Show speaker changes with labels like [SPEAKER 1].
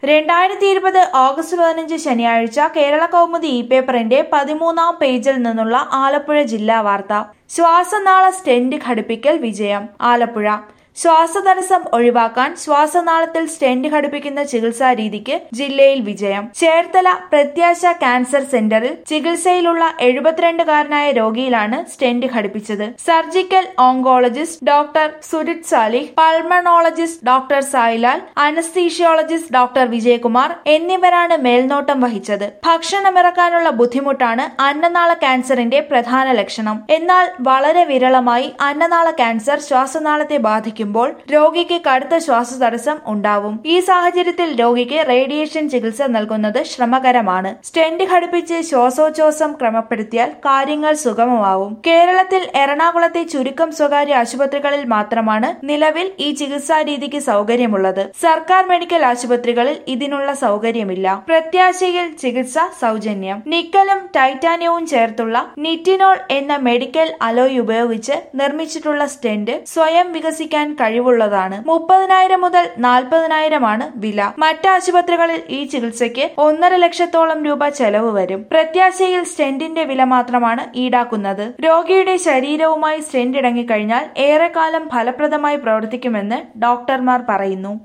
[SPEAKER 1] രണ്ടായിരത്തി ഇരുപത് ഓഗസ്റ്റ് പതിനഞ്ച് ശനിയാഴ്ച കേരള കൗമുദി ഇ പേപ്പറിന്റെ പതിമൂന്നാം പേജിൽ നിന്നുള്ള ആലപ്പുഴ ജില്ലാ വാർത്ത ശ്വാസനാള സ്റ്റെന്റ് ഘടിപ്പിക്കൽ വിജയം ആലപ്പുഴ ശ്വാസതടസ്സം ഒഴിവാക്കാൻ ശ്വാസനാളത്തിൽ സ്റ്റെന്റ് ഘടിപ്പിക്കുന്ന ചികിത്സാ രീതിക്ക് ജില്ലയിൽ വിജയം ചേർത്തല പ്രത്യാശ ക്യാൻസർ സെന്ററിൽ ചികിത്സയിലുള്ള എഴുപത്തിരണ്ടുകാരനായ രോഗിയിലാണ് സ്റ്റെന്റ് ഘടിപ്പിച്ചത് surgical oncologist doctor Surith Salih pulmonologist doctor Sailal anaesthesiologist doctor Vijayakumar എന്നിവരാണ് മേൽനോട്ടം വഹിച്ചത് ഭക്ഷണമിറക്കാനുള്ള ബുദ്ധിമുട്ടാണ് അന്നനാള ക്യാൻസറിന്റെ പ്രധാന ലക്ഷണം എന്നാൽ വളരെ വിരളമായി അന്നനാള ക്യാൻസർ ശ്വാസനാളത്തെ ബാധിക്കുമ്പോൾ രോഗിക്ക് കടുത്ത ശ്വാസതടസ്സം ഉണ്ടാവും ഈ സാഹചര്യത്തിൽ രോഗിക്ക് റേഡിയേഷൻ ചികിത്സ നൽകുന്നത് ശ്രമകരമാണ് സ്റ്റെന്റ് ഘടിപ്പിച്ച് ശ്വാസോച്ഛ്വാസം ക്രമപ്പെടുത്തിയാൽ കാര്യങ്ങൾ സുഗമമാവും കേരളത്തിൽ എറണാകുളത്തെ ചുരുക്കം സ്വകാര്യ ആശുപത്രികളിൽ മാത്രമാണ് നിലവിൽ ഈ ചികിത്സാ രീതിക്ക് സൗകര്യമുള്ളത് സർക്കാർ മെഡിക്കൽ ആശുപത്രികളിൽ ഇതിനുള്ള സൗകര്യമില്ല പ്രത്യാശയിൽ ചികിത്സ സൗജന്യം നിക്കലും ടൈറ്റാനിയവും ചേർത്തുള്ള നിറ്റിനോൾ എന്ന മെഡിക്കൽ അലോയ് ഉപയോഗിച്ച് നിർമ്മിച്ചിട്ടുള്ള സ്റ്റെന്റ് സ്വയം വികസിക്കാൻ കഴിവുള്ളതാണ് മുപ്പതിനായിരം മുതൽ നാൽപ്പതിനായിരമാണ് വില മറ്റ് ആശുപത്രികളിൽ ഈ ചികിത്സയ്ക്ക് ഒന്നര ലക്ഷത്തോളം രൂപ ചെലവ് വരും പ്രത്യാശയിൽ സ്റ്റെന്റിന്റെ വില മാത്രമാണ് ഈടാക്കുന്നത് രോഗിയുടെ ശരീരവുമായി സ്റ്റെന്റ് ഇടങ്ങിക്കഴിഞ്ഞാൽ ഏറെക്കാലം ഫലപ്രദമായി പ്രവർത്തിക്കുമെന്ന് ഡോക്ടർമാർ പറയുന്നു